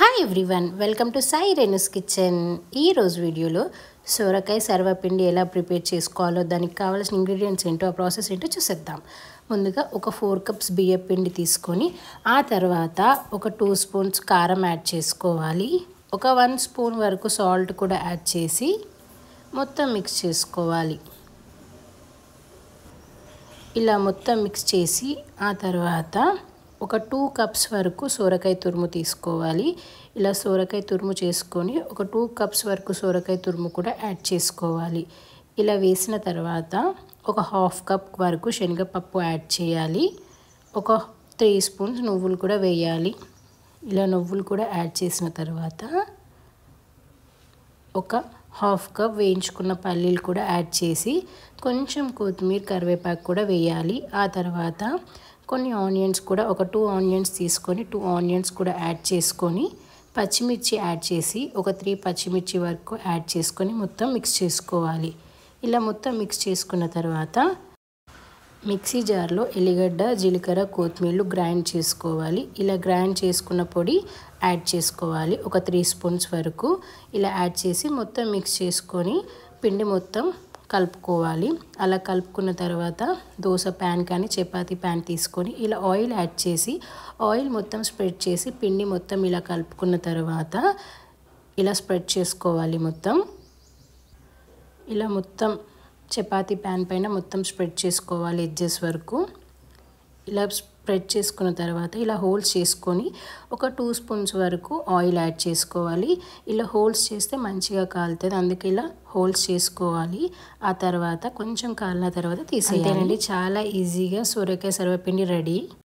hi everyone welcome to Sai Renu's kitchen ఈరోజు వీడియోలో సొరకాయ సర్వపిండి ఎలా ప్రిపేర్ చేసుకోవాలో దానికి కావాల్సిన ఇంగ్రీడియంట్స్ ఏంటో ఆ ప్రాసెస్ ఏంటో చూసేద్దాం ముందుగా ఒక ఫోర్ కప్స్ బియ్యం పిండి తీసుకొని ఆ తర్వాత ఒక టూ స్పూన్స్ కారం యాడ్ చేసుకోవాలి ఒక వన్ స్పూన్ వరకు సాల్ట్ కూడా యాడ్ చేసి మొత్తం మిక్స్ చేసుకోవాలి ఇలా మొత్తం మిక్స్ చేసి ఆ తర్వాత ఒక టూ కప్స్ వరకు సోరకాయ తురుము తీసుకోవాలి ఇలా సోరకాయ తురుము చేసుకొని ఒక టూ కప్స్ వరకు సోరకాయ తురుము కూడా యాడ్ చేసుకోవాలి ఇలా వేసిన తర్వాత ఒక హాఫ్ కప్ వరకు శనగపప్పు యాడ్ చేయాలి ఒక త్రీ స్పూన్స్ నువ్వులు కూడా వేయాలి ఇలా నువ్వులు కూడా యాడ్ చేసిన తర్వాత ఒక హాఫ్ కప్ వేయించుకున్న పల్లీలు కూడా యాడ్ చేసి కొంచెం కొత్తిమీర కరివేపాకు కూడా వేయాలి ఆ తర్వాత కొన్ని ఆనియన్స్ కూడా ఒక టూ ఆనియన్స్ తీసుకొని టూ ఆనియన్స్ కూడా యాడ్ చేసుకొని పచ్చిమిర్చి యాడ్ చేసి ఒక త్రీ పచ్చిమిర్చి వరకు యాడ్ చేసుకొని మొత్తం మిక్స్ చేసుకోవాలి ఇలా మొత్తం మిక్స్ చేసుకున్న తర్వాత మిక్సీ జార్లో ఎల్లిగడ్డ జీలకర్ర కొత్తిమీరలు గ్రైండ్ చేసుకోవాలి ఇలా గ్రైండ్ చేసుకున్న పొడి యాడ్ చేసుకోవాలి ఒక త్రీ స్పూన్స్ వరకు ఇలా యాడ్ చేసి మొత్తం మిక్స్ చేసుకొని పిండి మొత్తం కలుపుకోవాలి అలా కలుపుకున్న తర్వాత దోశ ప్యాన్ కానీ చపాతీ ప్యాన్ తీసుకొని ఇలా ఆయిల్ యాడ్ చేసి ఆయిల్ మొత్తం స్ప్రెడ్ చేసి పిండి మొత్తం ఇలా కలుపుకున్న తర్వాత ఇలా స్ప్రెడ్ చేసుకోవాలి మొత్తం ఇలా మొత్తం చపాతీ ప్యాన్ పైన మొత్తం స్ప్రెడ్ చేసుకోవాలి ఎడ్జెస్ వరకు ఇలా స్ప్రెడ్ చేసుకున్న తర్వాత ఇలా హోల్స్ చేసుకొని ఒక టూ స్పూన్స్ వరకు ఆయిల్ యాడ్ చేసుకోవాలి ఇలా హోల్స్ చేస్తే మంచిగా కాలుతుంది అందుకే ఇలా హోల్స్ చేసుకోవాలి ఆ తర్వాత కొంచెం కాలిన తర్వాత తీసేయాలండి చాలా ఈజీగా సూర్యకాయ సర్వపిండి రెడీ